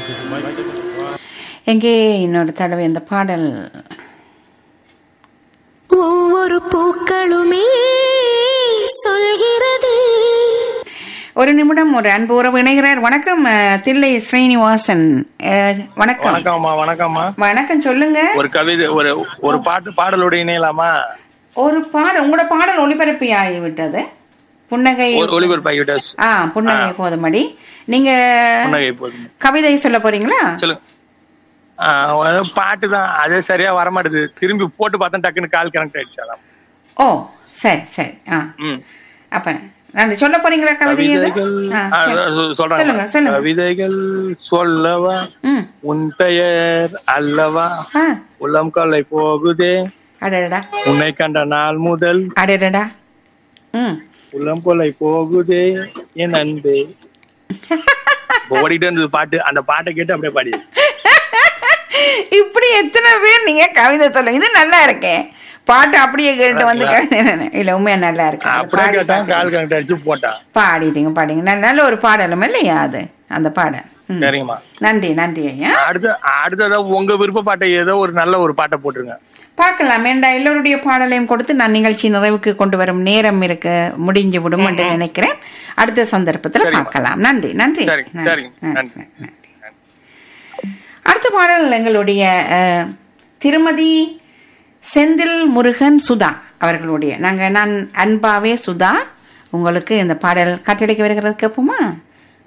எங்கே இன்னொரு தடவை இந்த பாடல் ஒவ்வொரு பூக்களுமே சொல்கிறது ஒரு நிமிடம் ஒரு அன்பு உறவு இணைகிறார் வணக்கம் அஹ், தில்லை ஸ்ரீனிவாசன் அஹ், வணக்கம் வணக்கம்மா வணக்கம்மா வணக்கம் சொல்லுங்க ஒரு கவிதை ஒரு ஒரு பாட்டு பாடலோட இணையலாமா ஒரு பாடல் உங்களோட பாடல் ஒளிபரப்பி ஆகிவிட்டது புன்னகை ஒரு ஒளிபரப்பாகிவிட்ட ஆ புன்னகை போதுமடி நீங்க புன்னகை போதும் கவிதை சொல்ல போறீங்களா சொல்லுங்க ஆ, ஒரு பாட்டு தான் அதே சரியா வர மாட்டேது திரும்பி போட்டு பார்த்தா டக்குன்னு கால் கனெக்ட் ஆயிடுச்சாலாம் ஓ சரி சரி ஆ ம் அப்ப நான் சொல்ல போறீங்களா கவிதை எது? கவிதைகள் ஆ, ஆ, சொல்- சொல்றேன் சொல்லுங்க சொல்லுங்க கவிதைகள் சொல்லவா ம் உன் பெயர் அல்லவா ஆ உள்ளம் கொள்ளை போகுதே அடடா உன்னை கண்ட நாள் முதல் அடடா ம் உள்ளம் கொள்ளை போகுதே என் அன்பே இப்ப ஓடிட்டே இருந்தது பாட்டு அந்த பாட்டை கேட்டு அப்படியே பாடி இப்படி எத்தனை பேர் நீங்க கவிதை சொல்லுங்க இது நல்லா இருக்கே பாட்டு அப்படியே கேட்டு வந்து கவிதை இல்ல உண்மையா நல்லா இருக்கு அது அப்படியே பாடி கேட்டான் பார்த்தீங்க. கால் கனெக்ட் அடிச்சு போட்டான் பாடிட்டீங்க பாடிங்க நல்ல நல்ல ஒரு பாடலும் இல்லையா அது அந்த பாடல் ம். சரிங்கம்மா நன்றி நன்றி ஐயா அடுத்த அடுத்ததா உங்க விருப்ப பாட்டை ஏதோ ஒரு நல்ல ஒரு பாட்டை போட்டுருங்க பார்க்கலாம் ஏண்டா எல்லோருடைய பாடலையும் கொடுத்து நான் நிகழ்ச்சி நிறைவுக்கு கொண்டு வரும் நேரம் இருக்க முடிஞ்சு விடும் என்று நினைக்கிறேன் அடுத்த சந்தர்ப்பத்தில் சரிம்மா. பார்க்கலாம் நன்றி நன்றி சரிங்க, நன்றி, சரிங்க, நன்றி, நன்றி. நன்றி. அடுத்த பாடல் எங்களுடைய அஹ், திருமதி செந்தில் முருகன் சுதா அவர்களுடைய நாங்க நான் அன்பாவே சுதா உங்களுக்கு இந்த பாடல் கட்டளைக்கு வருகிறது கேட்போமா